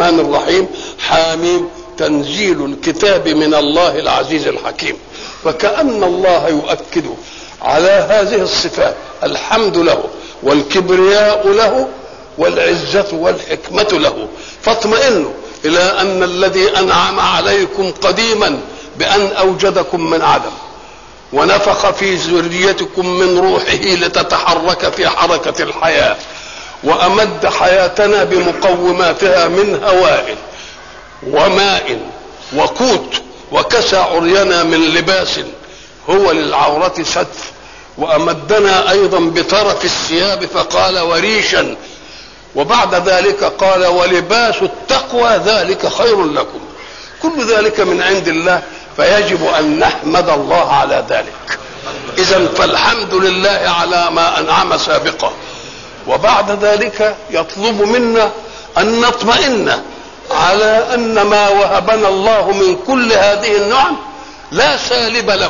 الرحمن الرحيم حاميم تنزيل الكتاب من الله العزيز الحكيم فكأن الله يؤكد على هذه الصفات الحمد له والكبرياء له والعزة والحكمة له فاطمئنوا إلى أن الذي أنعم عليكم قديما بأن أوجدكم من عدم ونفخ في ذريتكم من روحه لتتحرك في حركة الحياة وأمد حياتنا بمقوماتها من هواء وماء وقوت وكسى عرينا من لباس هو للعورة سدف وأمدنا أيضا بطرف الثياب فقال وريشا وبعد ذلك قال ولباس التقوى ذلك خير لكم كل ذلك من عند الله فيجب أن نحمد الله على ذلك إذا فالحمد لله على ما أنعم سابقا وبعد ذلك يطلب منا أن نطمئن على أن ما وهبنا الله من كل هذه النعم لا سالب له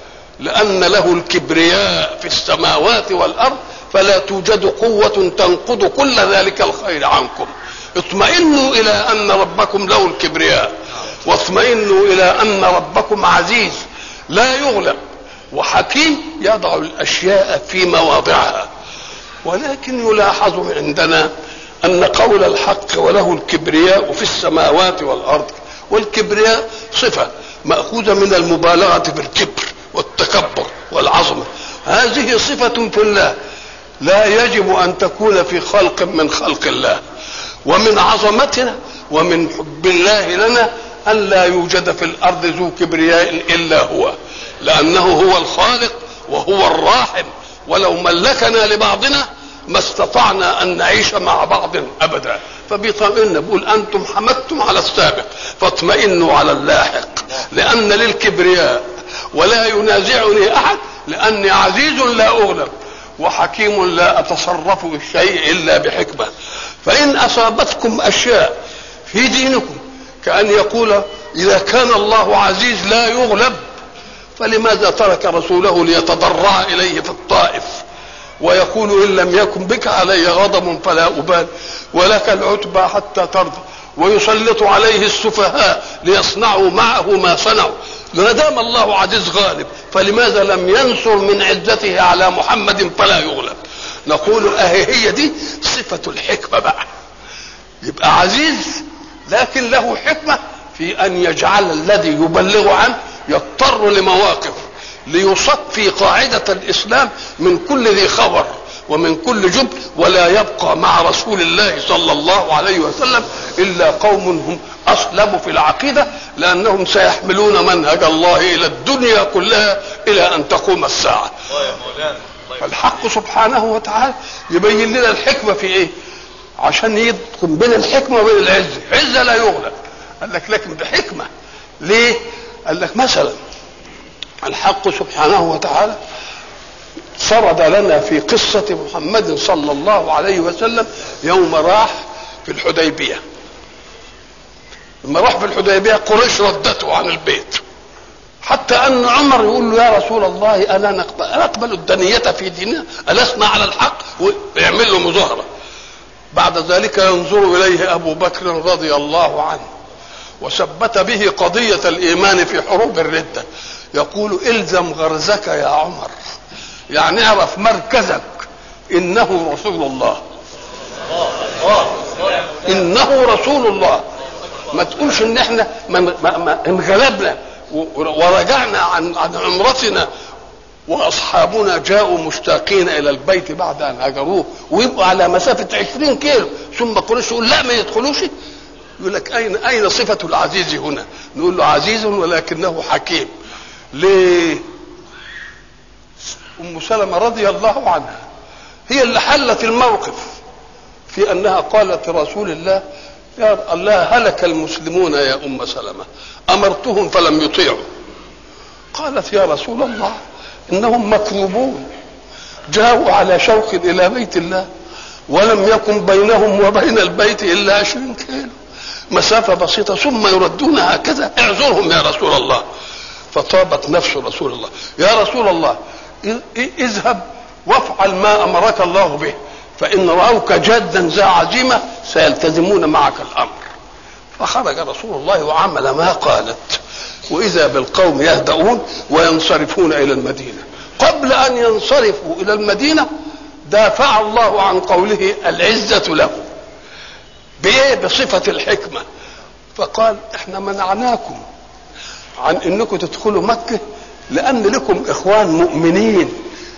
لأن له الكبرياء في السماوات والأرض فلا توجد قوة تنقض كل ذلك الخير عنكم اطمئنوا إلى أن ربكم له الكبرياء واطمئنوا إلى أن ربكم عزيز لا يغلب وحكيم يضع الأشياء في مواضعها ولكن يلاحظ عندنا أن قول الحق وله الكبرياء في السماوات والأرض والكبرياء صفة مأخوذة من المبالغة في الكبر والتكبر والعظمة هذه صفة في الله لا يجب أن تكون في خلق من خلق الله ومن عظمتنا ومن حب الله لنا أن لا يوجد في الأرض ذو كبرياء إلا هو لأنه هو الخالق وهو الراحم ولو ملكنا لبعضنا ما استطعنا ان نعيش مع بعض ابدا فبيطمئن بيقول انتم حمدتم على السابق فاطمئنوا على اللاحق لان للكبرياء ولا ينازعني احد لاني عزيز لا اغلب وحكيم لا اتصرف بالشيء الا بحكمه فان اصابتكم اشياء في دينكم كان يقول اذا كان الله عزيز لا يغلب فلماذا ترك رسوله ليتضرع اليه في الطائف ويقول ان لم يكن بك علي غضب فلا ابال ولك العتبى حتى ترضى ويسلط عليه السفهاء ليصنعوا معه ما صنعوا ما دام الله عزيز غالب فلماذا لم ينصر من عزته على محمد فلا يغلب نقول اهي هي دي صفه الحكمه بقى يبقى عزيز لكن له حكمه في ان يجعل الذي يبلغ عنه يضطر لمواقف ليصفي قاعدة الإسلام من كل ذي خبر ومن كل جبن ولا يبقى مع رسول الله صلى الله عليه وسلم إلا قوم هم أصلبوا في العقيدة لأنهم سيحملون منهج الله إلى الدنيا كلها إلى أن تقوم الساعة فالحق سبحانه وتعالى يبين لنا الحكمة في إيه عشان يدخل بين الحكمة وبين العزة عزة لا يغلب قال لك لكن بحكمة ليه قال لك مثلا الحق سبحانه وتعالى سرد لنا في قصة محمد صلى الله عليه وسلم يوم راح في الحديبية لما راح في الحديبية قريش ردته عن البيت حتى أن عمر يقول له يا رسول الله ألا نقبل, نقبل الدنية في ديننا ألسنا على الحق ويعمل له مظاهرة بعد ذلك ينظر إليه أبو بكر رضي الله عنه وثبت به قضية الإيمان في حروب الردة يقول الزم غرزك يا عمر يعني اعرف مركزك انه رسول الله انه رسول الله ما تقولش ان احنا انغلبنا ورجعنا عن عن عمرتنا واصحابنا جاءوا مشتاقين الى البيت بعد ان هاجروه ويبقوا على مسافه 20 كيلو ثم قريش يقول لا ما يدخلوش يقول لك اين اين صفه العزيز هنا؟ نقول له عزيز ولكنه حكيم ليه ام سلمه رضي الله عنها هي اللي حلت الموقف في انها قالت لرسول الله يا الله هلك المسلمون يا ام سلمه امرتهم فلم يطيعوا قالت يا رسول الله انهم مكروبون جاءوا على شوق الى بيت الله ولم يكن بينهم وبين البيت الا عشرين كيلو مسافة بسيطة ثم يردون هكذا اعذرهم يا رسول الله فطابت نفس رسول الله يا رسول الله اذهب وافعل ما امرك الله به فان راوك جادا ذا عزيمه سيلتزمون معك الامر فخرج رسول الله وعمل ما قالت واذا بالقوم يهدؤون وينصرفون الى المدينه قبل ان ينصرفوا الى المدينه دافع الله عن قوله العزه له بايه بصفه الحكمه فقال احنا منعناكم عن انكم تدخلوا مكه لان لكم اخوان مؤمنين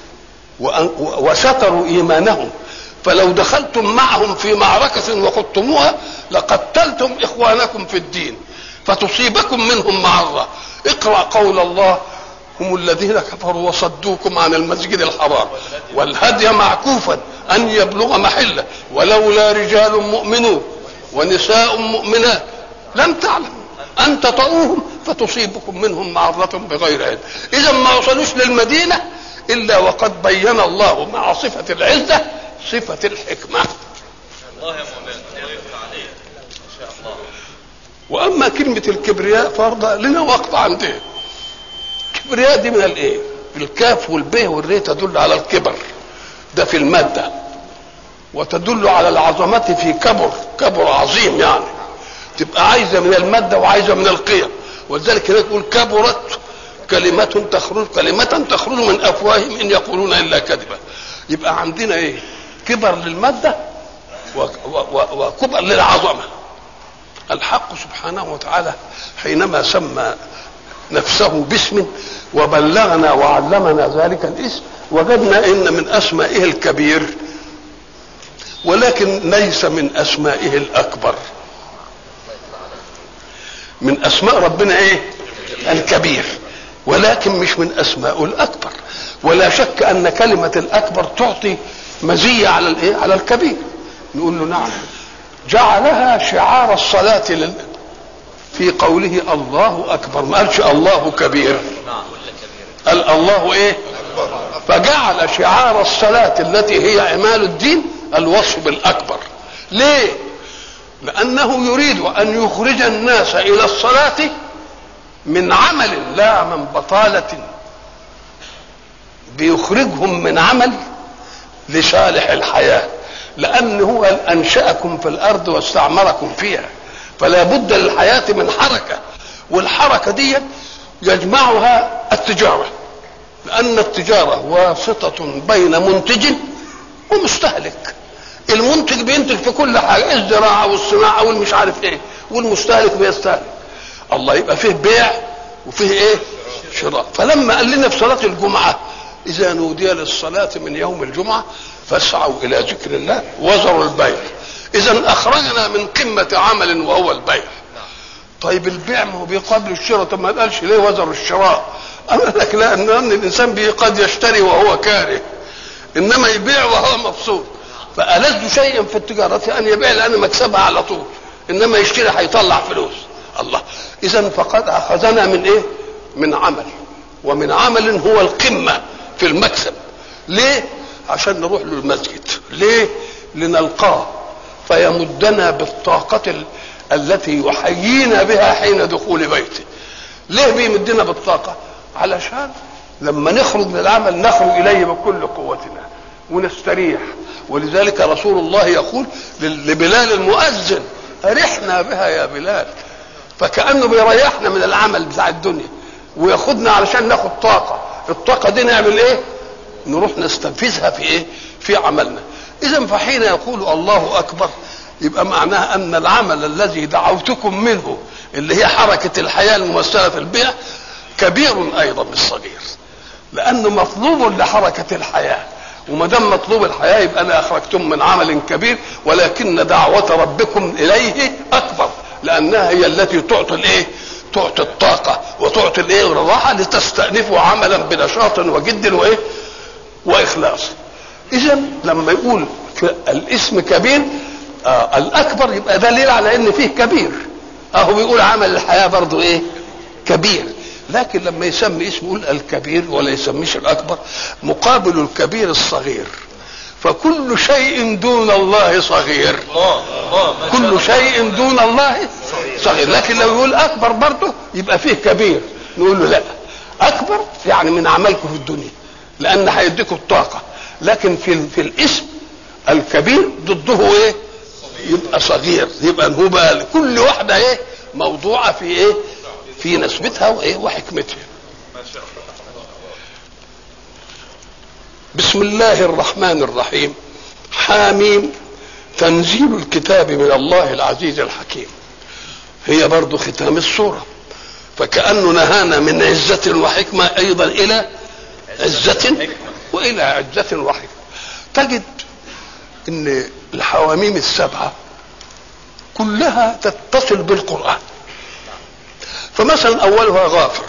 وستروا ايمانهم فلو دخلتم معهم في معركة وخضتموها لقتلتم إخوانكم في الدين فتصيبكم منهم معرة اقرأ قول الله هم الذين كفروا وصدوكم عن المسجد الحرام والهدي معكوفا أن يبلغ محله ولولا رجال مؤمنون ونساء مؤمنات لم تعلموا أن تطؤوهم فتصيبكم منهم معرة بغير علم إذا ما وصلوش للمدينة إلا وقد بين الله مع صفة العزة صفة الحكمة الله يا مولانا عليه إن شاء الله وأما كلمة الكبرياء فرض لنا وقت عندها الكبرياء دي من الايه الكاف والب والري تدل على الكبر ده في المادة وتدل على العظمة في كبر كبر عظيم يعني تبقى عايزة من المادة وعايزة من القيم ولذلك هناك يقول كبرت كلمة تخرج كلمة تخرج من أفواههم إن يقولون إلا كذبا يبقى عندنا إيه كبر للمادة وكبر للعظمة الحق سبحانه وتعالى حينما سمى نفسه باسم وبلغنا وعلمنا ذلك الاسم وجدنا ان من اسمائه الكبير ولكن ليس من اسمائه الاكبر من اسماء ربنا ايه الكبير ولكن مش من اسمائه الاكبر ولا شك ان كلمه الاكبر تعطي مزيه على الايه على الكبير نقول له نعم جعلها شعار الصلاه لل... في قوله الله اكبر ما قالش الله كبير قال الله ايه فجعل شعار الصلاه التي هي عماد الدين الوصف بالاكبر ليه لانه يريد ان يخرج الناس الى الصلاه من عمل لا من بطاله بيخرجهم من عمل لصالح الحياه لان هو انشاكم في الارض واستعمركم فيها فلا بد للحياه من حركه والحركه دي يجمعها التجاره لان التجاره واسطه بين منتج ومستهلك المنتج بينتج في كل حاجه الزراعه والصناعه والمش عارف ايه والمستهلك بيستهلك الله يبقى فيه بيع وفيه ايه شراء فلما قال لنا في صلاه الجمعه اذا نودي للصلاه من يوم الجمعه فاسعوا الى ذكر الله وذروا البيع اذا اخرجنا من قمه عمل وهو البيع طيب البيع ما هو بيقابل الشراء طب ما قالش ليه وزر الشراء قال لك لا ان الانسان قد يشتري وهو كاره انما يبيع وهو مبسوط فألذ شيء في التجارة أن يبيع لأن مكسبها على طول إنما يشتري هيطلع فلوس الله إذا فقد أخذنا من إيه؟ من عمل ومن عمل هو القمة في المكسب ليه؟ عشان نروح له المسجد ليه؟ لنلقاه فيمدنا بالطاقة ال... التي يحيينا بها حين دخول بيته ليه بيمدنا بالطاقة؟ علشان لما نخرج للعمل نخرج إليه بكل قوتنا ونستريح ولذلك رسول الله يقول لبلال المؤذن أرحنا بها يا بلال فكأنه بيريحنا من العمل بتاع الدنيا وياخدنا علشان ناخد طاقة الطاقة دي نعمل ايه نروح نستنفذها في ايه في عملنا اذا فحين يقول الله اكبر يبقى معناها ان العمل الذي دعوتكم منه اللي هي حركة الحياة الممثلة في البيع كبير ايضا بالصغير لانه مطلوب لحركة الحياة وما دام مطلوب الحياه يبقى انا اخرجتم من عمل كبير ولكن دعوه ربكم اليه اكبر لانها هي التي تعطي الايه؟ تعطي الطاقه وتعطي الايه؟ الراحه لتستانفوا عملا بنشاط وجد وايه؟ واخلاص. اذا لما يقول الاسم كبير آه الاكبر يبقى دليل على ان فيه كبير. اهو بيقول عمل الحياه برضه ايه؟ كبير. لكن لما يسمي اسمه يقول الكبير ولا يسميش الاكبر مقابل الكبير الصغير فكل شيء دون الله صغير كل شيء دون الله صغير لكن لو يقول اكبر برضه يبقى فيه كبير نقول له لا اكبر يعني من عملكم في الدنيا لان هيديكم الطاقه لكن في في الاسم الكبير ضده ايه يبقى صغير يبقى هو بقى كل واحده ايه موضوعه في ايه في نسبتها وايه وحكمتها بسم الله الرحمن الرحيم حاميم تنزيل الكتاب من الله العزيز الحكيم هي برضو ختام السورة فكأنه نهانا من عزة وحكمة أيضا إلى عزة وإلى عزة وحكمة تجد أن الحواميم السبعة كلها تتصل بالقرآن فمثلا أولها غافر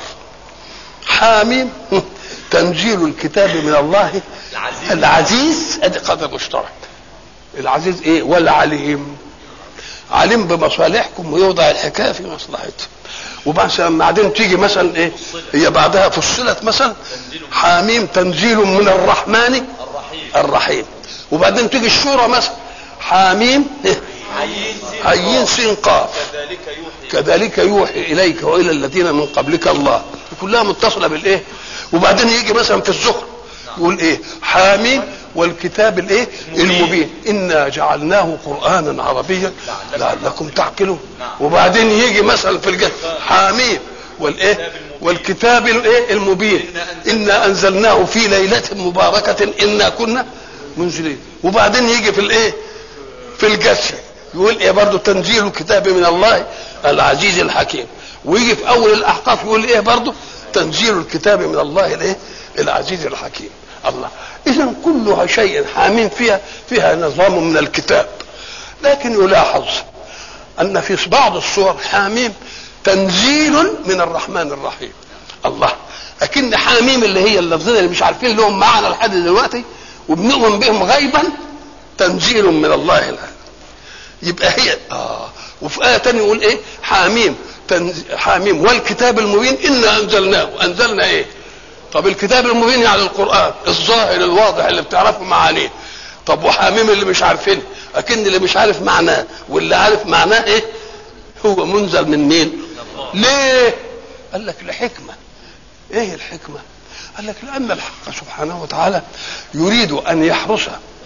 حاميم تنزيل الكتاب من الله العزيز, العزيز ادي قدر مشترك العزيز ايه والعليم عليم بمصالحكم ويوضع الحكايه في مصلحتكم وبعدين بعدين تيجي مثلا ايه هي بعدها فصلت مثلا حاميم تنزيل من الرحمن الرحيم وبعدين تيجي الشورى مثلا حاميم إيه؟ عين سين قاف كذلك يوحي اليك والى الذين من قبلك الله كلها متصله بالايه وبعدين يجي مثلا في الزهر يقول ايه حاميم والكتاب الايه المبين انا جعلناه قرانا عربيا لعلكم تعقلون وبعدين يجي مثلا في الجنة حاميم والايه والكتاب الايه المبين انا انزلناه في ليله مباركه انا كنا منزلين وبعدين يجي في الايه في الجسر يقول ايه برضه تنزيل الكتاب من الله العزيز الحكيم ويجي في اول الاحقاف يقول ايه برضه تنزيل الكتاب من الله الايه العزيز الحكيم الله اذا كلها شيء حامين فيها فيها نظام من الكتاب لكن يلاحظ ان في بعض الصور حاميم تنزيل من الرحمن الرحيم الله لكن حاميم اللي هي اللفظين اللي مش عارفين لهم معنى لحد دلوقتي وبنؤمن بهم غيبا تنزيل من الله الآن يبقى هي اه وفي آية تانية يقول ايه حاميم تنز... حاميم والكتاب المبين إنا أنزلناه أنزلنا ايه طب الكتاب المبين يعني القرآن الظاهر الواضح اللي بتعرفه معانيه طب وحاميم اللي مش عارفين أكن اللي مش عارف معناه واللي عارف معناه ايه هو منزل من مين ليه قال لك لحكمة ايه الحكمة قال لك لأن الحق سبحانه وتعالى يريد أن يحرس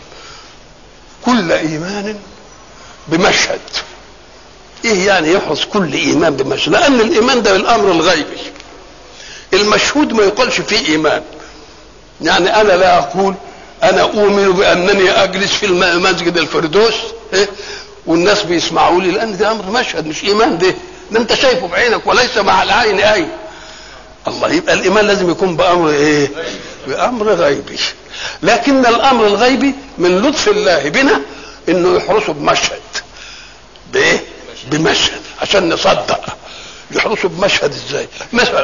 كل إيمان بمشهد ايه يعني يحرص كل ايمان بمشهد لان الايمان ده الامر الغيبي المشهود ما يقالش فيه ايمان يعني انا لا اقول انا اؤمن بانني اجلس في مسجد الفردوس إيه؟ والناس بيسمعوا لي لان ده امر مشهد مش ايمان ده ده انت شايفه بعينك وليس مع العين اي الله يبقى الايمان لازم يكون بامر ايه بامر غيبي لكن الامر الغيبي من لطف الله بنا انه يحرسه بمشهد بايه بمشهد عشان نصدق يحرسوا بمشهد ازاي مثلا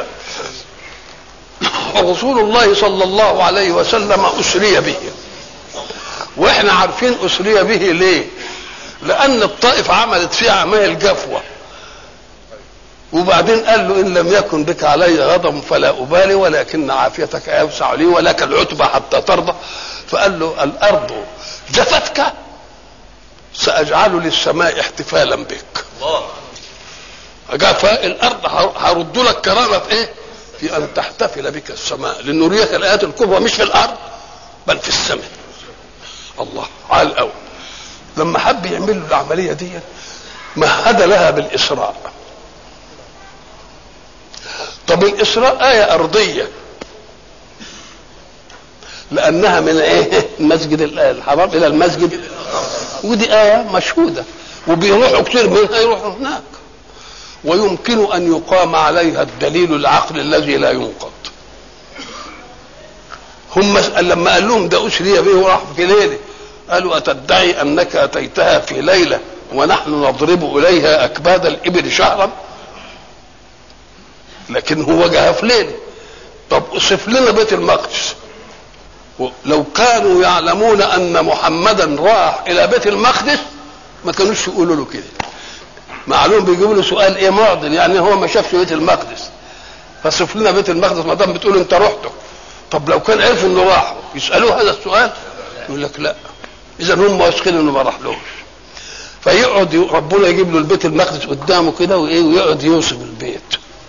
رسول الله صلى الله عليه وسلم اسري به واحنا عارفين اسري به ليه لان الطائف عملت فيه عمايل جفوه وبعدين قال له ان لم يكن بك علي غضب فلا ابالي ولكن عافيتك اوسع لي ولك العتبى حتى ترضى فقال له الارض جفتك ساجعل للسماء احتفالا بك فالارض هرد لك كرامه في ايه؟ في ان تحتفل بك السماء لنريك الايات الكبرى مش في الارض بل في السماء الله عال قوي لما حب يعمل له العمليه دي مهد لها بالاسراء طب الاسراء ايه ارضيه لانها من ايه المسجد الحرام الى المسجد ودي ايه مشهوده وبيروحوا كتير منها يروحوا هناك ويمكن ان يقام عليها الدليل العقل الذي لا ينقض هم لما قال لهم ده اسري به وراح في ليله قالوا اتدعي انك اتيتها في ليله ونحن نضرب اليها اكباد الابل شهرا لكن هو جاء في ليله طب اوصف لنا بيت المقدس لو كانوا يعلمون ان محمدا راح الى بيت المقدس ما كانوش يقولوا له كده معلوم بيجيبوا له سؤال ايه معضل يعني هو ما شافش بيت المقدس فصف لنا بيت المقدس ما دام بتقول انت رحته طب لو كان عرفوا انه راحوا يسالوه هذا السؤال يقول لك لا اذا هم واثقين انه ما راحلوش فيقعد ربنا يجيب له البيت المقدس قدامه كده وايه ويقعد يوصف البيت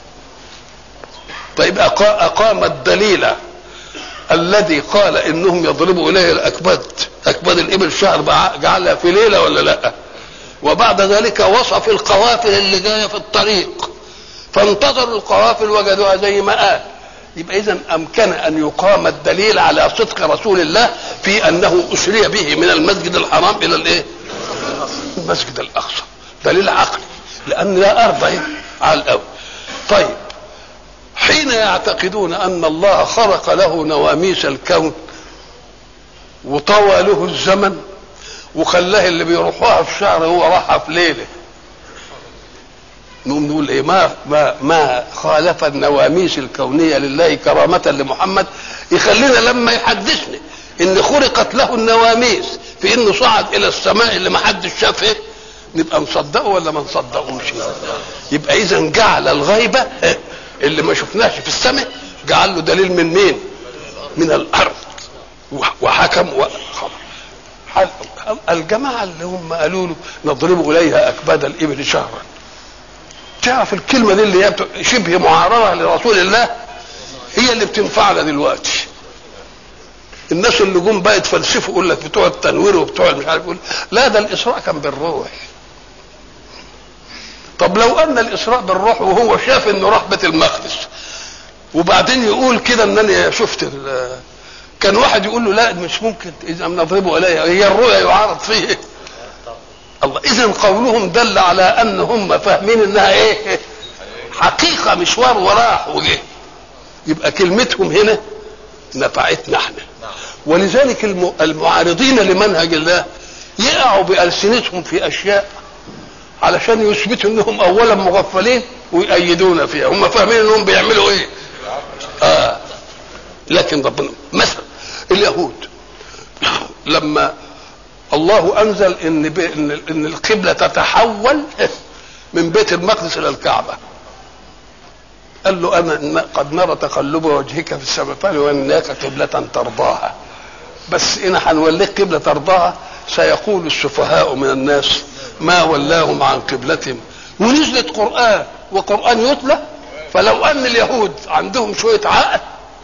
طيب اقام الدليل الذي قال انهم يضربوا اليه الاكباد اكباد الابل شهر جعلها في ليله ولا لا وبعد ذلك وصف القوافل اللي جايه في الطريق فانتظروا القوافل وجدوها زي ما قال يبقى اذا امكن ان يقام الدليل على صدق رسول الله في انه اسري به من المسجد الحرام الى الايه؟ المسجد الاقصى دليل عقلي لان لا ارض اهي على الاول طيب حين يعتقدون ان الله خلق له نواميس الكون وطوى له الزمن وخلاه اللي بيروحوها في شهر هو راحها في ليله نقوم نقول ايه ما ما ما خالف النواميس الكونيه لله كرامه لمحمد يخلينا لما يحدثنا ان خلقت له النواميس في انه صعد الى السماء اللي ما حدش شافها نبقى نصدقه ولا ما نصدقوش يبقى اذا جعل الغيبه اللي ما شفناش في السماء جعل له دليل من مين من الارض وحكم وخبر الجماعه اللي هم قالوا له نضرب اليها اكباد الابل شهرا تعرف الكلمه دي اللي هي شبه معارضه لرسول الله هي اللي بتنفعنا دلوقتي الناس اللي جم بقى يتفلسفوا يقول لك بتوع التنوير وبتوع مش عارف يقول لا ده الاسراء كان بالروح طب لو ان الاسراء بالروح وهو شاف انه راح بيت المقدس وبعدين يقول كده ان انا شفت كان واحد يقول له لا مش ممكن اذا نضربه اليها هي الرؤيا يعارض فيه الله اذا قولهم دل على ان هم فاهمين انها ايه حقيقه مشوار وراح وجه يبقى كلمتهم هنا نفعتنا احنا ولذلك المعارضين لمنهج الله يقعوا بألسنتهم في أشياء علشان يثبتوا انهم اولا مغفلين ويأيدون فيها هم فاهمين انهم بيعملوا ايه آه. لكن ربنا مثلا اليهود لما الله انزل ان ان, إن القبله تتحول من بيت المقدس الى الكعبه قال له انا قد نرى تقلب وجهك في السماء فلولناك قبله ترضاها بس ان هنوليك قبله ترضاها سيقول السفهاء من الناس ما ولاهم عن قبلتهم ونزلت قران وقران يتلى فلو ان اليهود عندهم شويه عقل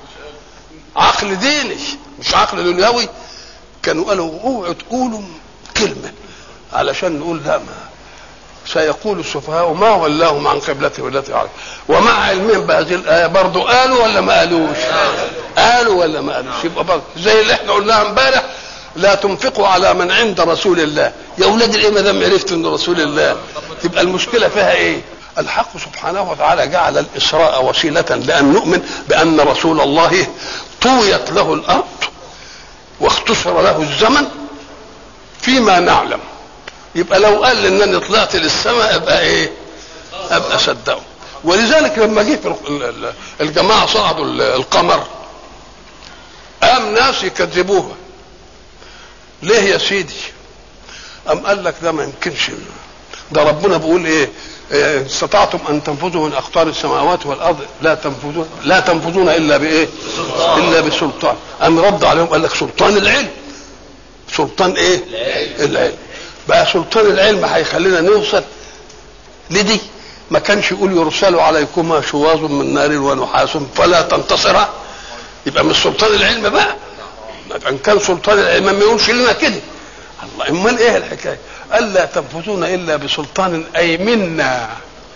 عقل ديني مش عقل دنيوي كانوا قالوا اوعوا تقولوا كلمه علشان نقول لا ما سيقول السفهاء ما ولاهم عن قبلته التي عرف ومع علمهم بهذه الايه برضه قالوا ولا ما قالوش؟ قالوا ولا ما قالوش يبقى برضه زي اللي احنا قلناها امبارح لا تنفقوا على من عند رسول الله يا اولاد الايه ما دام عرفت ان رسول الله تبقى المشكله فيها ايه؟ الحق سبحانه وتعالى جعل الاسراء وسيله لان نؤمن بان رسول الله طويت له الارض واختصر له الزمن فيما نعلم يبقى لو قال ان انا طلعت للسماء ابقى ايه ابقى صدقه ولذلك لما جه الجماعه صعدوا القمر قام ناس يكذبوها ليه يا سيدي قام قال لك ده ما يمكنش ده ربنا بيقول ايه استطعتم ان تنفذوا من اقطار السماوات والارض لا تنفذون لا تنفذون الا بايه؟ الا بسلطان قام رد عليهم قال لك سلطان العلم سلطان ايه؟ العلم بقى سلطان العلم هيخلينا نوصل لدي ما كانش يقول يرسل عليكما شواظ من نار ونحاس فلا تنتصرا يبقى مش سلطان العلم بقى ان كان سلطان العلم ما يقولش لنا كده الله امال ايه الحكايه الا تنفذون الا بسلطان اي منا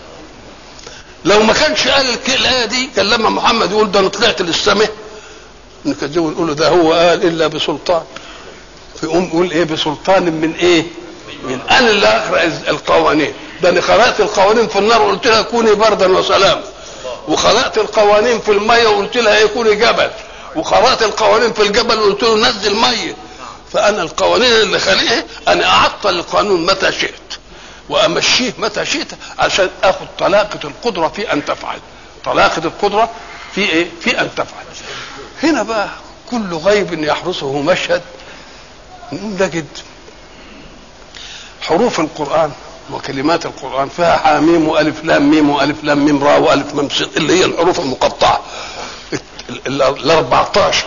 لو ما كانش قال الايه دي كان لما محمد يقول ده انا طلعت للسماء نكذبه ونقول له ده هو قال الا بسلطان فيقوم يقول ايه بسلطان من ايه من انا اللي اقرا القوانين ده انا قرات القوانين في النار وقلت لها كوني بردا وسلاما وقرات القوانين في الميه وقلت لها ايه كوني جبل وقرات القوانين في الجبل وقلت له نزل ميه فانا القوانين اللي خليها انا اعطل القانون متى شئت وامشيه متى شئت عشان اخذ طلاقه القدره في ان تفعل طلاقه القدره في ايه في ان تفعل هنا بقى كل غيب يحرسه مشهد نجد حروف القرآن وكلمات القرآن فيها حاميم وألف لام ميم وألف لام ميم راء وألف ميم صاد اللي هي الحروف المقطعة ال 14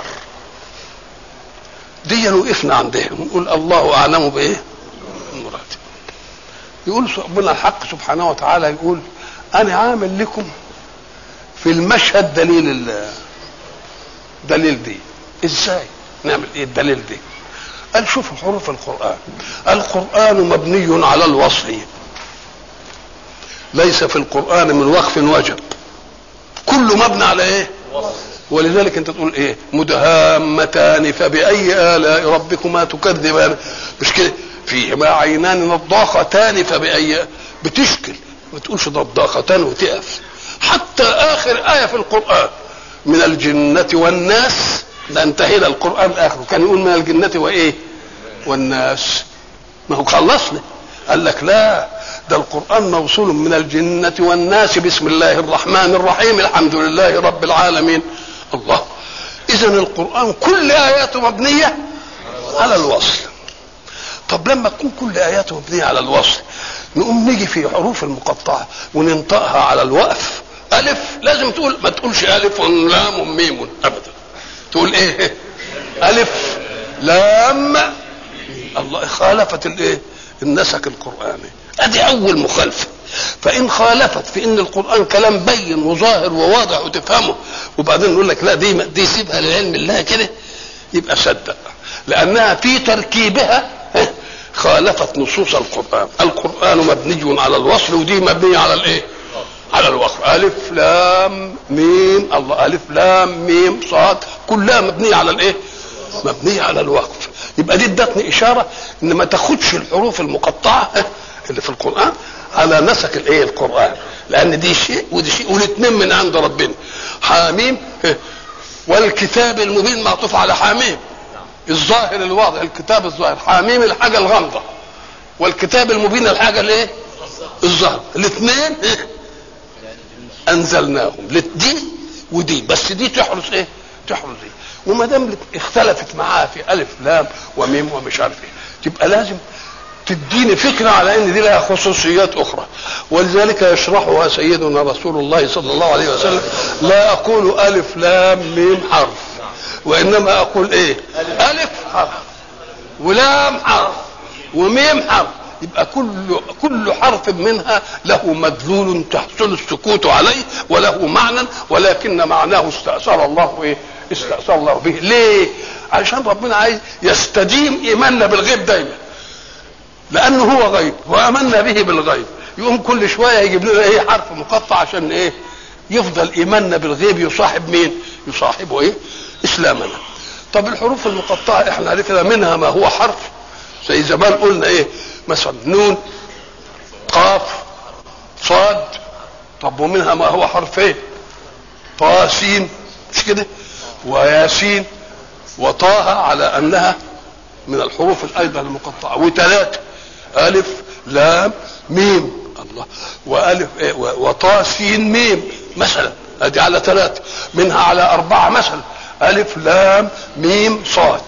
دي وقفنا عندهم نقول الله أعلم بإيه؟ مراده يقول ربنا الحق سبحانه وتعالى يقول أنا عامل لكم في المشهد دليل دليل دي ازاي نعمل ايه الدليل دي قال شوفوا حروف القرآن القرآن مبني على الوصل ليس في القرآن من وقف وجب كله مبني على ايه ولذلك انت تقول ايه مدهامتان فبأي آلاء ربكما تكذبان مش كده فيهما عينان نضاختان فبأي بتشكل ما تقولش نضاختان وتقف حتى آخر آية في القرآن من الجنة والناس ده انتهينا القرآن آخره كان يقول من الجنة وإيه والناس ما هو خلصنا قال لك لا ده القرآن موصول من الجنة والناس بسم الله الرحمن الرحيم الحمد لله رب العالمين الله إذا القرآن كل آياته مبنية على الوصل طب لما تكون كل آياته مبنية على الوصل نقوم نيجي في حروف المقطعة وننطقها على الوقف ألف لازم تقول ما تقولش ألف لام وميم أبدا تقول إيه ألف لام الله خالفت الإيه النسك القرآني ادي اول مخالفه فان خالفت في ان القران كلام بين وظاهر وواضح وتفهمه وبعدين نقول لك لا دي دي سيبها لعلم الله كده يبقى صدق لانها في تركيبها خالفت نصوص القران القران مبني على الوصل ودي مبنيه على الايه على الوقف الف لام ميم الله الف لام ميم صاد كلها مبنيه على الايه مبنيه على الوقف يبقى دي ادتني اشاره ان ما تاخدش الحروف المقطعه اللي في القران على نسق الايه القران لان دي شيء ودي شيء والاثنين من عند ربنا حاميم والكتاب المبين معطوف على حاميم الظاهر الواضح الكتاب الظاهر حاميم الحاجه الغامضه والكتاب المبين الحاجه الايه الظاهر الاثنين انزلناهم دي ودي بس دي تحرس ايه تحرس ايه وما دام اختلفت معاها في الف لام وميم ومش عارف ايه تبقى لازم تديني فكرة على ان دي لها خصوصيات اخرى ولذلك يشرحها سيدنا رسول الله صلى الله عليه وسلم لا اقول الف لام ميم حرف وانما اقول ايه الف حرف ولام حرف وميم حرف يبقى كل كل حرف منها له مدلول تحصل السكوت عليه وله معنى ولكن معناه استأثر الله ايه استأثر الله به ليه عشان ربنا عايز يستديم ايماننا بالغيب دايما لانه هو غيب وامنا به بالغيب يقوم كل شويه يجيب لنا ايه حرف مقطع عشان ايه يفضل ايماننا بالغيب يصاحب مين يصاحبه ايه اسلامنا طب الحروف المقطعه احنا عرفنا منها ما هو حرف زي زمان قلنا ايه مثلا نون قاف صاد طب ومنها ما هو حرفين طا سين مش كده وياسين وطه على انها من الحروف ايضا المقطعه وثلاثه الف لام ميم الله والف إيه وطا سين ميم مثلا ادي على ثلاثه منها على اربعه مثلا الف لام ميم صاد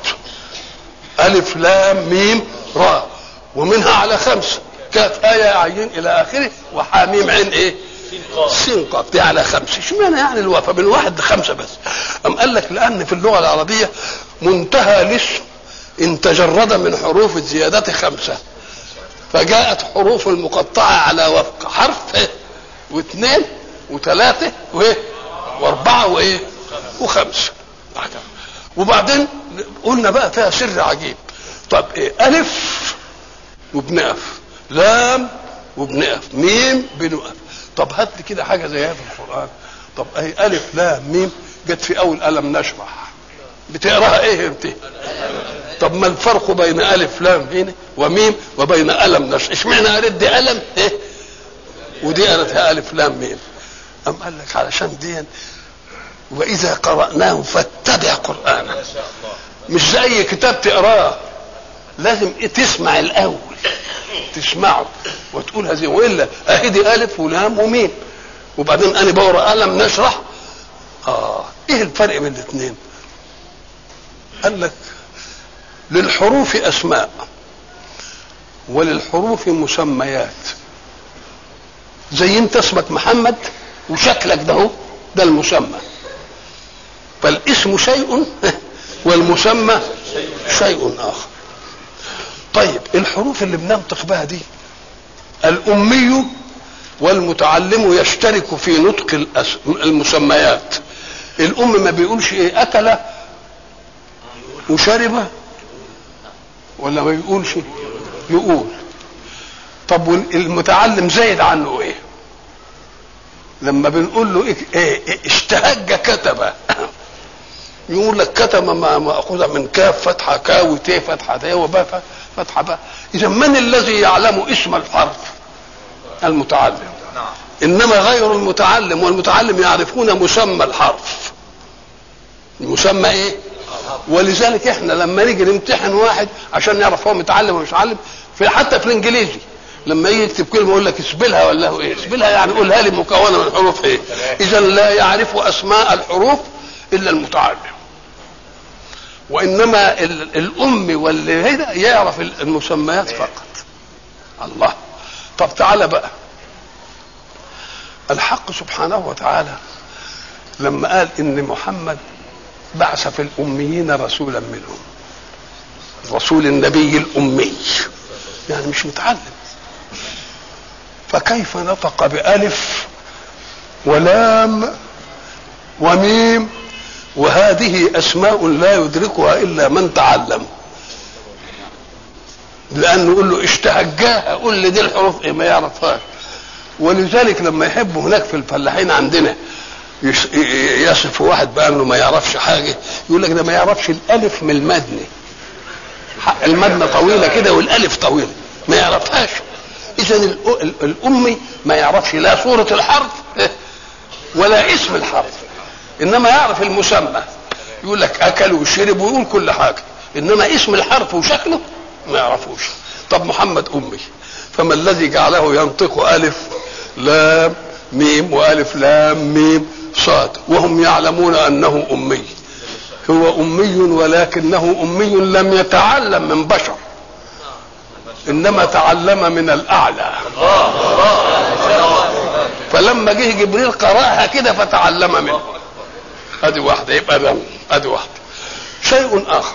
الف لام ميم راء ومنها على خمسه كاف آية عين إلى آخره وحاميم عين إيه؟ سين قاف دي على خمسة اشمعنى يعني الوفاء من واحد لخمسة بس أم قال لك لأن في اللغة العربية منتهى الاسم إن تجرد من حروف الزيادة خمسة فجاءت حروف المقطعة على وفق حرف إيه؟ واثنين وثلاثة وإيه؟ وأربعة وإيه؟ وخمسة وبعدين قلنا بقى فيها سر عجيب طب إيه؟ ألف وبنقف لام وبنقف ميم بنقف طب هات لي كده حاجه زيها في القران طب اهي الف لام ميم جت في اول الم نشرح بتقراها ايه انت طب ما الفرق بين الف لام هنا وميم وبين الم نشرح اشمعنى قالت دي الم ايه ودي قالتها الف لام ميم ام قال لك علشان دي واذا قراناه فاتبع قرانه مش زي كتاب تقراه لازم تسمع الاول تسمعه وتقول هذه والا اهي دي الف ولام وميم وبعدين انا بقرا الم نشرح اه ايه الفرق بين الاثنين قال لك للحروف اسماء وللحروف مسميات زي انت اسمك محمد وشكلك ده هو ده المسمى فالاسم شيء والمسمى شيء اخر طيب الحروف اللي بننطق بها دي الأمي والمتعلم يشترك في نطق المسميات الأم ما بيقولش إيه أكل وشرب ولا ما بيقولش يقول طب والمتعلم زايد عنه ايه لما بنقول له إيه, إيه, إيه اشتهج كتب يقول لك كتب ما مأخوذة من كاف فتحة كاو تي فتحة تي وباء فتحة باء إذا من الذي يعلم اسم الحرف المتعلم نعم إنما غير المتعلم والمتعلم يعرفون مسمى الحرف المسمى إيه ولذلك احنا لما نيجي نمتحن واحد عشان نعرف هو متعلم ولا مش متعلم في حتى في الانجليزي لما يجي يكتب كلمه يقول لك اسبلها ولا هو ايه اسبلها يعني قولها لي مكونه من حروف ايه اذا لا يعرف اسماء الحروف الا المتعلم وانما ال- الام واللي هنا يعرف المسميات فقط الله طب تعالى بقى الحق سبحانه وتعالى لما قال ان محمد بعث في الاميين رسولا منهم رسول النبي الامي يعني مش متعلم فكيف نطق بألف ولام وميم وهذه أسماء لا يدركها إلا من تعلم لأنه يقول له اشتهجاها قول لي دي الحروف إيه ما يعرفهاش ولذلك لما يحبوا هناك في الفلاحين عندنا يس- يصف واحد بأنه ما يعرفش حاجة يقول لك ده ما يعرفش الألف من المدني حق المدنة طويلة كده والألف طويلة ما يعرفهاش إذا الأ- ال- الأمي ما يعرفش لا صورة الحرف ولا اسم الحرف إنما يعرف المسمى يقول لك أكل وشرب ويقول كل حاجة إنما اسم الحرف وشكله ما يعرفوش طب محمد أمي فما الذي جعله ينطق ألف لام ميم وألف لام ميم صاد وهم يعلمون أنه أمي هو أمي ولكنه أمي لم يتعلم من بشر إنما تعلم من الأعلى فلما جه جبريل قرأها كده فتعلم منه ادي واحدة يبقى ده ادي واحدة شيء آخر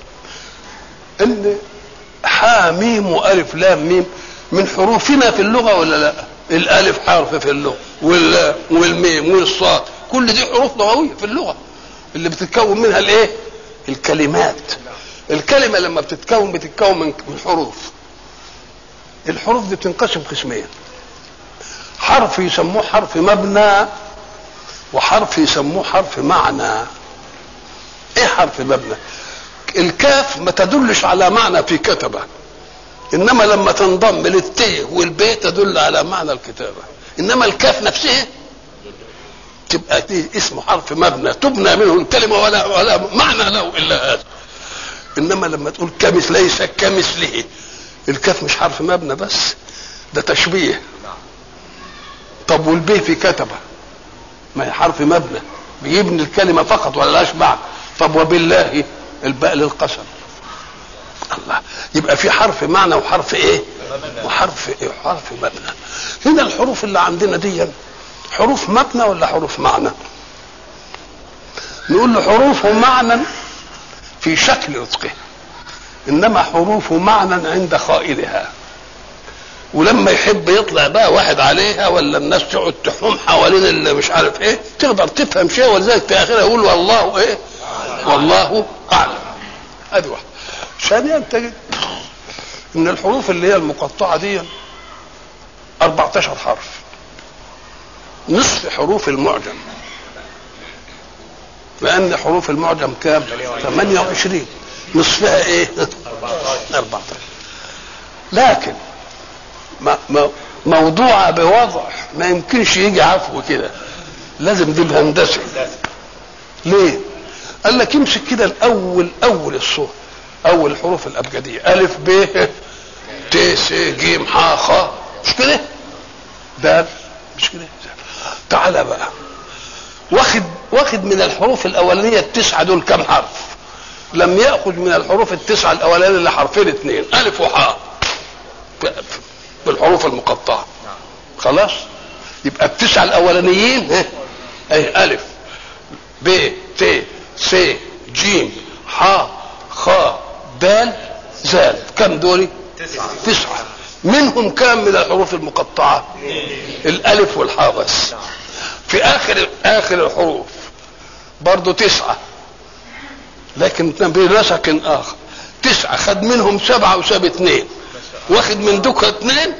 إن حا ميم وألف لام ميم من حروفنا في اللغة ولا لا؟ الألف حرف في اللغة واللام والميم والصاد كل دي حروف لغوية في اللغة اللي بتتكون منها الايه؟ الكلمات الكلمة لما بتتكون بتتكون من من حروف الحروف دي بتنقسم قسمين حرف يسموه حرف مبنى وحرف يسموه حرف معنى ايه حرف مبنى الكاف ما تدلش على معنى في كتبه انما لما تنضم للت والبي تدل على معنى الكتابه انما الكاف نفسها تبقى دي اسمه حرف مبنى تبنى منه الكلمه ولا ولا معنى له الا هذا انما لما تقول كمث ليس كمثله الكاف مش حرف مبنى بس ده تشبيه طب والبي في كتبه ما هي حرف مبنى بيبني الكلمه فقط ولا لاش معنى طب وبالله الباء للقسم الله يبقى في حرف معنى وحرف ايه وحرف ايه وحرف مبنى هنا الحروف اللي عندنا دي حروف مبنى ولا حروف معنى نقول له حروف معنى في شكل نطقه انما حروف معنى عند قائلها ولما يحب يطلع بقى واحد عليها ولا الناس تقعد تحوم حوالين اللي مش عارف ايه تقدر تفهم شيء ولذلك في اخرها يقول والله ايه والله اعلم ادي واحد ثانيا تجد ان الحروف اللي هي المقطعه دي 14 حرف نصف حروف المعجم لان حروف المعجم كام 28 نصفها ايه 14 لكن ما ما موضوعة بوضع ما يمكنش يجي عفو كده لازم دي بهندسة ليه؟ قال لك امسك كده الاول اول الصوت اول الحروف الابجديه الف ب ت س ج ح خ مش كده؟ دال مش كده؟ تعالى بقى واخد واخد من الحروف الاولانيه التسعه دول كم حرف؟ لم ياخذ من الحروف التسعه الاولانيه الا حرفين اثنين الف وحاء بالحروف المقطعه خلاص يبقى التسعه الاولانيين ها اي الف ب ت س ج ح خ د زال كم دول تسعة تسعة منهم كام من الحروف المقطعة الألف والحاء بس في آخر آخر الحروف برضو تسعة لكن بنسق آخر تسعة خد منهم سبعة وساب اثنين واخد من دوكا اثنين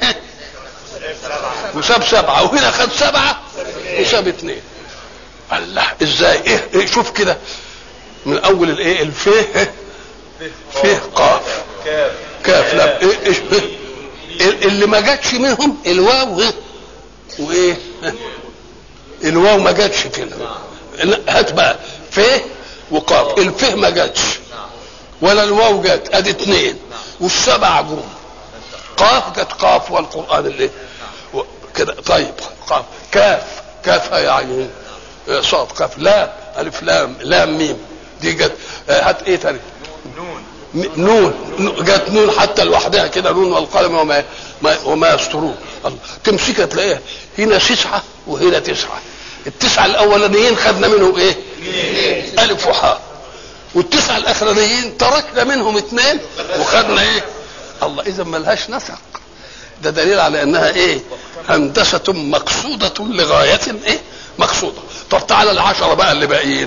وساب سبعة وهنا خد سبعة وساب اثنين الله ازاي ايه, إيه شوف كده من اول الايه الفيه فيه قاف كاف لا إيه إيش إيه اللي ما جاتش منهم الواو وايه الواو ما جاتش كده هات بقى فيه وقاف الفيه ما جاتش ولا الواو جت ادي اثنين والسبع جم قاف جت قاف والقران اللي كده طيب قاف كاف كاف يا عين صاد قاف لام الف لام لام ميم دي جت هات ايه تاني نون جت نون حتى لوحدها كده نون والقلم وما ما وما يسترون تمسكها تلاقيها هنا تسعه وهنا تسعه التسعه الاولانيين خدنا منهم ايه؟ الف وحاء والتسعه الاخرانيين تركنا منهم اثنين وخدنا ايه؟ الله اذا ملهاش نسق ده دليل على انها ايه؟ هندسه مقصوده لغايه ايه؟ مقصوده طب تعالى العشره بقى اللي باقيين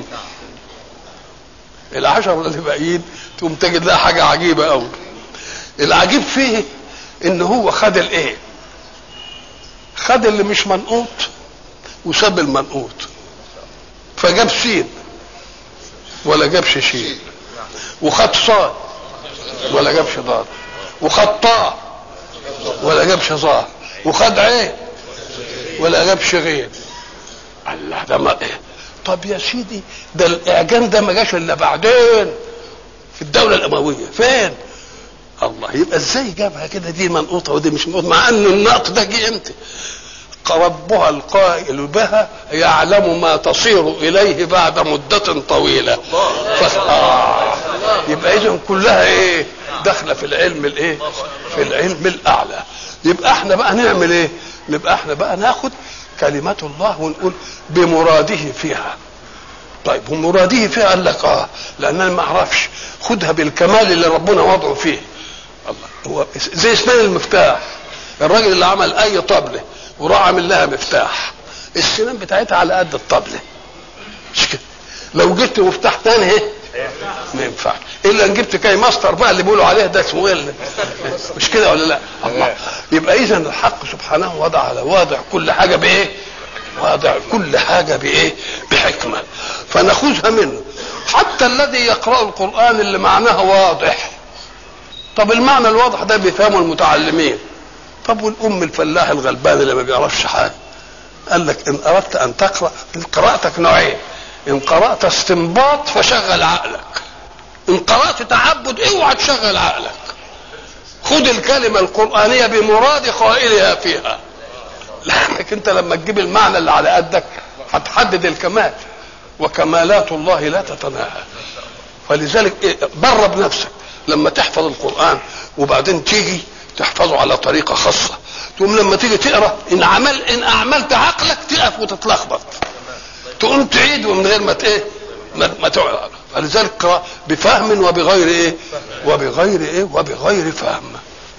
العشره اللي باقيين تقوم تجد لها حاجه عجيبه قوي العجيب فيه ان هو خد الايه خد اللي مش منقوط وساب المنقوط فجاب سين ولا جابش شين وخد صاد ولا جابش ضاد وخد طاء ولا جابش ظاء وخد عين ولا جابش غين الله ده ما إيه؟ طب يا سيدي ده الاعجان ده ما جاش الا بعدين في الدوله الامويه فين الله يبقى ازاي جابها كده دي منقوطه ودي مش منقوطه مع ان النقط ده جه امتى ربها القائل بها يعلم ما تصير اليه بعد مده طويله ف... آه. يبقى اذا كلها ايه داخله في العلم الايه في العلم الاعلى يبقى احنا بقى نعمل ايه نبقى احنا بقى ناخد كلمات الله ونقول بمراده فيها طيب ومراده فيها قال لك اه لان انا ما اعرفش خدها بالكمال اللي ربنا وضعه فيه الله هو زي اسنان المفتاح الراجل اللي عمل اي طبله وراح عامل لها مفتاح السنان بتاعتها على قد الطبله مش كده لو جبت مفتاح تاني ايه ما ينفعش الا ان جبت كاي ماستر بقى اللي بيقولوا عليه ده اسمه ايه مش كده ولا لا الله يبقى اذا الحق سبحانه وضع على واضع كل حاجه بايه واضع كل حاجه بايه بحكمه فناخذها منه حتى الذي يقرا القران اللي معناه واضح طب المعنى الواضح ده بيفهمه المتعلمين طب والام الفلاح الغلبان اللي ما بيعرفش حاجه قال لك ان اردت ان تقرا قراءتك نوعين ان قرات استنباط فشغل عقلك ان قرات تعبد اوعى تشغل عقلك خد الكلمه القرانيه بمراد قائلها فيها لانك انت لما تجيب المعنى اللي على قدك هتحدد الكمال وكمالات الله لا تتناهى فلذلك إيه درب نفسك لما تحفظ القران وبعدين تيجي تحفظه على طريقه خاصه تقوم لما تيجي تقرا ان عمل ان اعملت عقلك تقف وتتلخبط تقوم تعيد ومن غير ما ايه ما, ما تقرا فلذلك قرا بفهم وبغير ايه وبغير ايه وبغير فهم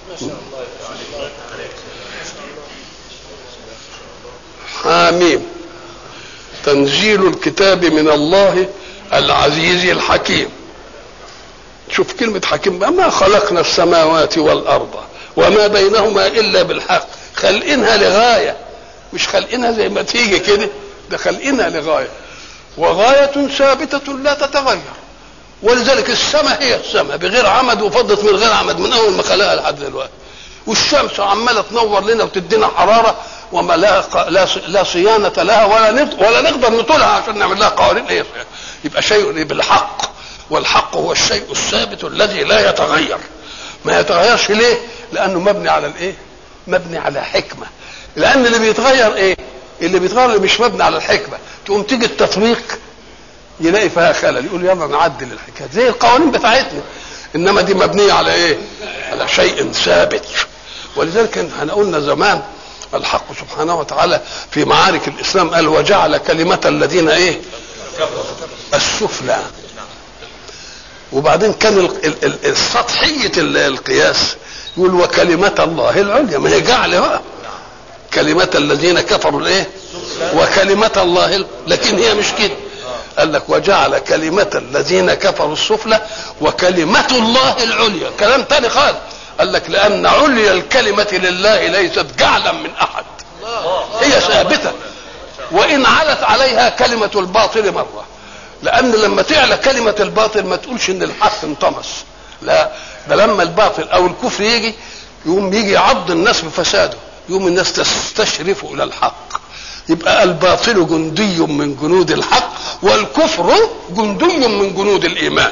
حاميم تنزيل الكتاب من الله العزيز الحكيم شوف كلمة حكيم ما خلقنا السماوات والأرض وما بينهما إلا بالحق خلقينها لغاية مش خلقينها زي ما تيجي كده ده خلقينها لغاية وغاية ثابتة لا تتغير ولذلك السماء هي السماء بغير عمد وفضت من غير عمد من أول ما خلقها لحد دلوقتي والشمس عمالة تنور لنا وتدينا حرارة وما لا لا لا صيانة لها ولا ولا نقدر نطولها عشان نعمل لها قوانين ايه يبقى شيء بالحق والحق هو الشيء الثابت الذي لا يتغير ما يتغيرش ليه لانه مبني على الايه مبني على حكمه لان اللي بيتغير ايه اللي بيتغير اللي مش مبني على الحكمه تقوم تيجي التطبيق يلاقي فيها خلل يقول يلا نعدل الحكايه زي القوانين بتاعتنا انما دي مبنيه على ايه على شيء ثابت ولذلك احنا قلنا زمان الحق سبحانه وتعالى في معارك الاسلام قال وجعل كلمه الذين ايه السفلى وبعدين كان السطحية القياس يقول وكلمة الله العليا ما هي جعل بقى كلمة الذين كفروا الايه وكلمة الله لكن هي مش كده قال لك وجعل كلمة الذين كفروا السفلى وكلمة الله العليا كلام تاني خالص قال لك لأن عليا الكلمة لله ليست جعلا من أحد هي ثابتة وإن علت عليها كلمة الباطل مرة لأن لما تعلى كلمة الباطل ما تقولش إن الحق انطمس لا ده لما الباطل أو الكفر يجي يقوم يجي يعض الناس بفساده يقوم الناس تستشرف إلى الحق يبقى الباطل جندي من جنود الحق والكفر جندي من جنود الايمان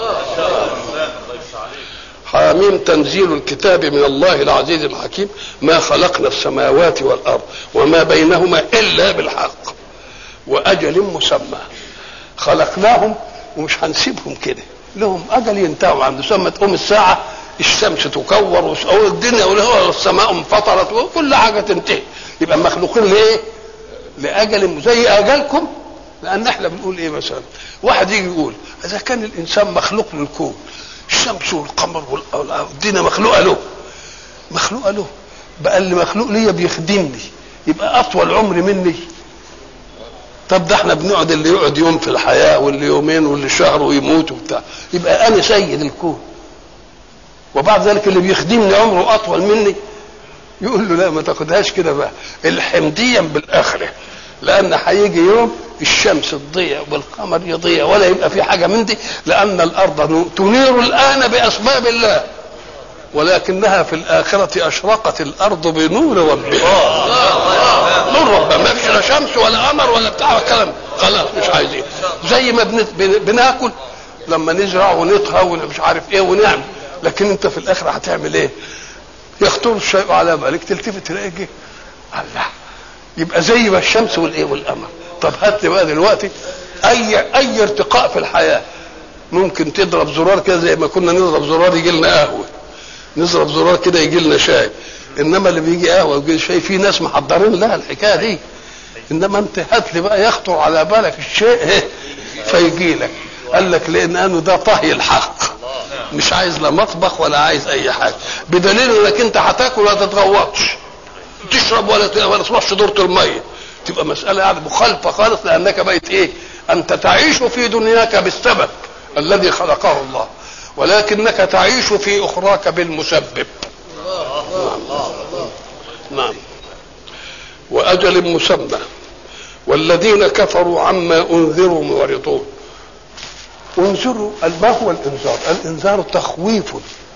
حاميم تنزيل الكتاب من الله العزيز الحكيم ما خلقنا السماوات والارض وما بينهما الا بالحق واجل مسمى خلقناهم ومش هنسيبهم كده لهم اجل ينتهوا عنده ثم تقوم الساعه الشمس تكور والدنيا والسماء انفطرت وكل حاجه تنتهي يبقى مخلوقين لايه؟ لاجل زي اجلكم لان احنا بنقول ايه مثلا واحد يجي يقول اذا كان الانسان مخلوق للكون الشمس والقمر والدنيا مخلوقه له مخلوقه له بقى اللي مخلوق ليا بيخدمني يبقى اطول عمري مني طب ده احنا بنقعد اللي يقعد يوم في الحياه واللي يومين واللي شهر ويموت وبتاع يبقى انا سيد الكون وبعد ذلك اللي بيخدمني عمره اطول مني يقول له لا ما تاخدهاش كده بقى الحمديا بالاخره لان هيجي يوم الشمس تضيع والقمر يضيع ولا يبقى في حاجه من دي لان الارض تنير الان باسباب الله ولكنها في الآخرة أشرقت الأرض بنور ربها نور ربها ما فيش لا شمس ولا قمر ولا بتاع الكلام خلاص مش عايزين زي ما بناكل لما نزرع ونطهى ومش عارف ايه ونعمل لكن انت في الاخره هتعمل ايه؟ يخطر الشيء على بالك تلتفت تلاقي جه الله يبقى زي ما الشمس والايه والقمر طب هات لي بقى دلوقتي اي اي ارتقاء في الحياه ممكن تضرب زرار كده زي ما كنا نضرب زرار يجي لنا قهوه نضرب زرار كده يجي لنا شاي انما اللي بيجي قهوه ويجي شاي في ناس محضرين لها الحكايه دي انما انت هات لي بقى يخطر على بالك الشيء فيجي لك قال لك لانه ده طهي الحق مش عايز لا مطبخ ولا عايز اي حاجه بدليل انك انت هتاكل ولا تتغوطش تشرب ولا ولا تروحش دورة الميه تبقى مساله يعني مخالفه خالص لانك بقيت ايه انت تعيش في دنياك بالسبب الذي خلقه الله ولكنك تعيش في اخراك بالمسبب نعم. نعم واجل مسمى والذين كفروا عما انذروا معرضون انذروا ما هو الانذار الانذار تخويف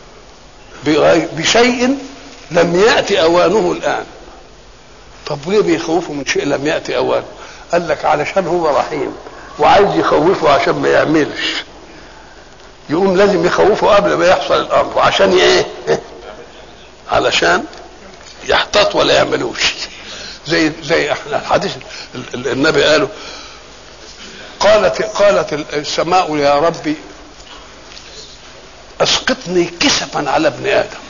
بشيء لم يأتي أوانه الآن طب ليه بيخوفوا من شيء لم يأتي أوانه قال لك علشان هو رحيم وعايز يخوفه عشان ما يعملش يقوم لازم يخوفه قبل ما يحصل الأمر وعشان ايه علشان يحتاط ولا يعملوش زي زي احنا الحديث النبي قاله قالت قالت السماء يا ربي اسقطني كسفا على ابن ادم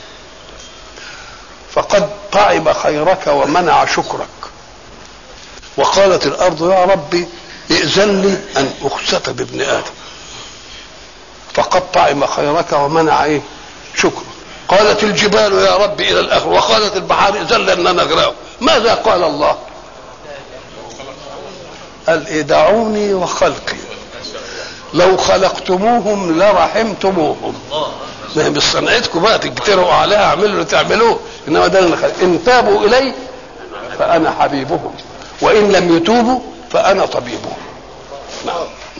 فقد طعم خيرك ومنع شكرك وقالت الارض يا ربي ائذن لي ان اخسف بابن ادم فقد طعم خيرك ومنع ايه شكرك قالت الجبال يا رب الى الاخر وقالت البحار ائذن لي ان انا اغرقه ماذا قال الله قال إيه دعوني وخلقي لو خلقتموهم لرحمتموهم ما هي بصنعتكم بقى تجتروا عليها اعملوا اللي تعملوه انما ده اللي خلق. ان تابوا الي فانا حبيبهم وان لم يتوبوا فانا طبيبهم نعم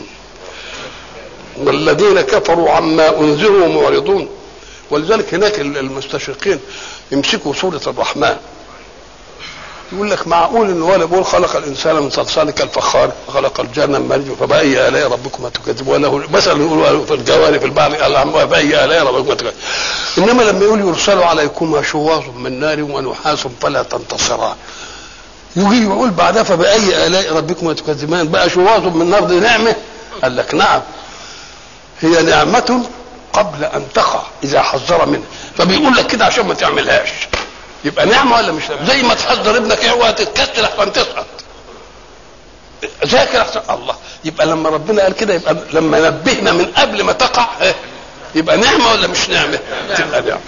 والذين كفروا عما انذروا معرضون ولذلك هناك المستشرقين يمسكوا سوره الرحمن يقول لك معقول ان هو بيقول خلق الانسان من صلصال كالفخار خلق الجنه من مرج فباي الاء ربكما تكذبون وله مثلا يقول في الجوار في البحر فباي الاء ربكما تكذبون انما لما يقول يرسل عليكما شواظ من نار ونحاس فلا تنتصران يجي يقول بعدها فباي الاء ربكما تكذبان بقى شواظ من نار دي نعمه قال لك نعم هي نعمه قبل ان تقع اذا حذر منها فبيقول لك كده عشان ما تعملهاش يبقى نعمه ولا مش نعمه زي ما تحذر ابنك اوعى تتكتل احسن تسقط ذاكر احسن الله يبقى لما ربنا قال كده يبقى لما نبهنا من قبل ما تقع يبقى نعمه ولا مش نعمه تبقى نعمه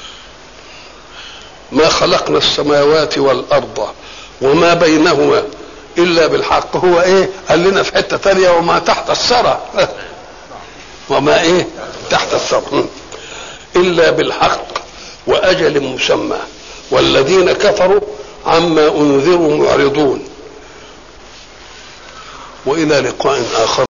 ما خلقنا السماوات والارض وما بينهما الا بالحق هو ايه قال لنا في حته ثانيه وما تحت الثرى وما ايه تحت الثرى الا بالحق واجل مسمى والذين كفروا عما انذروا معرضون والى لقاء اخر